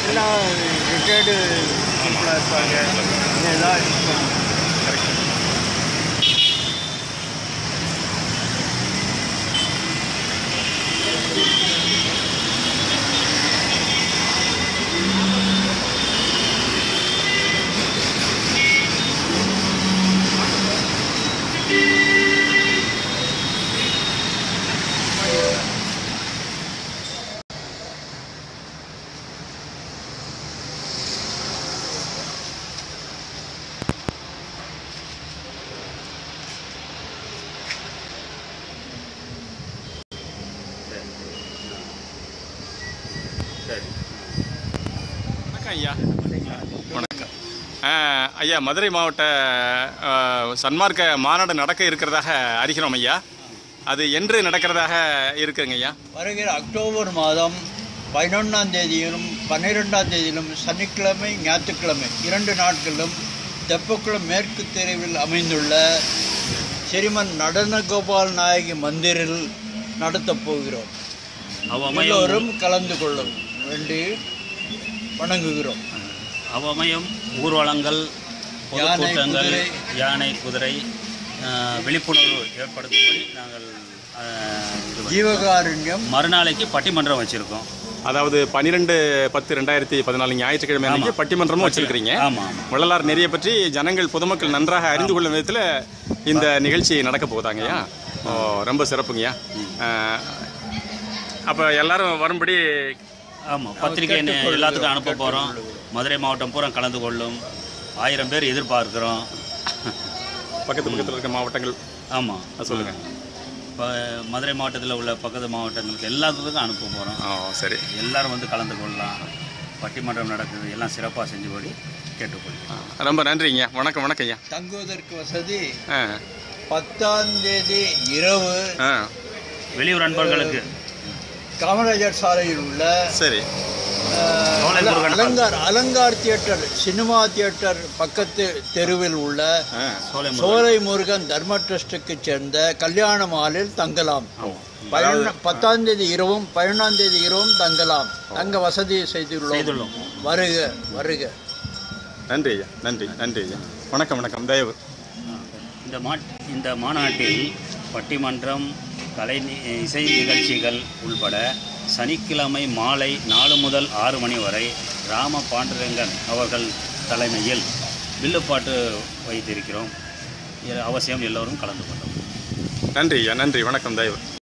எல்லாம் ரிட்டையர்டு பீப்புளாக இருப்பாங்க எல்லாம் இருப்பாங்க வணக்கம் ஐயா வணக்கம் ஆ, ஐயா மதுரை மாவட்ட ஆ, சன்மார்க்க மாநாடு நடக்க இருக்கிறதாக அறிகிறோம் ஐயா அது என்று நடக்கிறதாக இருக்குங்க ஐயா வருகிற அக்டோபர் மாதம் பதினொன்றாம் தேதியிலும் பன்னிரெண்டாம் தேதியிலும் சனிக்கிழமை ஞாயிற்றுக்கிழமை இரண்டு நாட்களிலும் தெப்பக்குளம் மேற்கு தெருவில் அமைந்துள்ள ஸ்ரீமன் நடனகோபால் நாயகி மந்திரில் நடத்தப் போகிறோம் அவ்வமயம் எல்லோரும் கலந்து கொள்ளும் வேண்டி வணங்குகிறோம் அவ்வமயம் ஊர்வலங்கள் யானை, பொதுக்கூட்டங்கள் குதிரை. யானை குதிரை ஆஹ், விழிப்புணர்வு ஏற்படுத்தும்படி நாங்கள் ஆஹ், இது பண்ணி- ஜீவகாருண்யம் மறுநாளைக்கு பட்டிமன்றம் வச்சுருக்கோம் அதாவது பன்னிரெண்டு பத்து ரெண்டாயிரத்தி பதினாலு ஞாயிற்றுக்கிழமை அன்னைக்கு பட்டிமன்றமும் வச்சிருக்கிறீங்க ஆமாம் ஆமாம் வள்ளலார் நிறைய பற்றி ஜனங்கள் பொதுமக்கள் நன்றாக அறிந்து கொள்ளும் விதத்தில் இந்த நிகழ்ச்சி நடக்க போகுதாங்கய்யா ஓ ரொம்ப சிறப்புங்கய்யா அப்போ எல்லாரும் வரும்படி ஆமாம் பத்திரிகை நே- எல்லாத்துக்கும் அனுப்ப போகிறோம் மதுரை மாவட்டம் பூரா கலந்து கொள்ளும் ஆயிரம் பேர் எதிர்பார்க்குறோம் பக்கத்து பக்கத்தில் இருக்க மாவட்டங்கள் ஆமாம் சொல்லுங்கள் இப்போ மதுரை மாவட்டத்தில் உள்ள பக்கத்து மாவட்டங்களுக்கு எல்லாத்துக்கும் அனுப்ப போகிறோம் ஓ சரி எல்லாரும் வந்து கலந்து கொள்ளலாம் பட்டிமன்றம் நடக்குது எல்லாம் சிறப்பாக செஞ்சபடி கேட்டுக்கொள்கிறேன் ஆ, ரொம்ப நன்றிங்க வணக்கம் வணக்கம் ஐயா தங்குவதற்கு வசதி ஆ பத்தாம் தேதி இரவு ஆ வெளியூர் அன்பர்களுக்கு காமராஜர் சாலையில் உள்ள சரி அஹ், சோலை அல- Murugan Alankar Alankar theatre cinema theatre பக்கத்து தெருவில் உள்ள ஆ சோலை முருகன். சோலை முருகன் தர்ம ட்ரஸ்டுக்கு சேர்ந்த கல்யாண மாலில் தங்கலாம் பதினொன்று பத்தாம் தேதி இரவும் பதினொன்றாம் தேதி இரவும் தங்கலாம் தங்க வசதி செய்துள்ளோம் செய்துள்ளோம் வருக வருக நன்றி ஐயா நன்றி நன்றி ஐயா வணக்கம் வணக்கம் தயவு இந்த மா இந்த மாநாட்டில் பட்டிமன்றம் கலை நி- இசை நிகழ்ச்சிகள் உள்பட சனிக்கிழமை மாலை நாலு முதல் ஆறு மணி வரை ராம பாண்டுரங்கன் அவர்கள் தலைமையில் வில்லுப்பாட்டு வைத்திருக்கிறோம் இ- அவசியம் எல்லோரும் கலந்து கொள்ளும் நன்றி ஐயா நன்றி வணக்கம் தயவு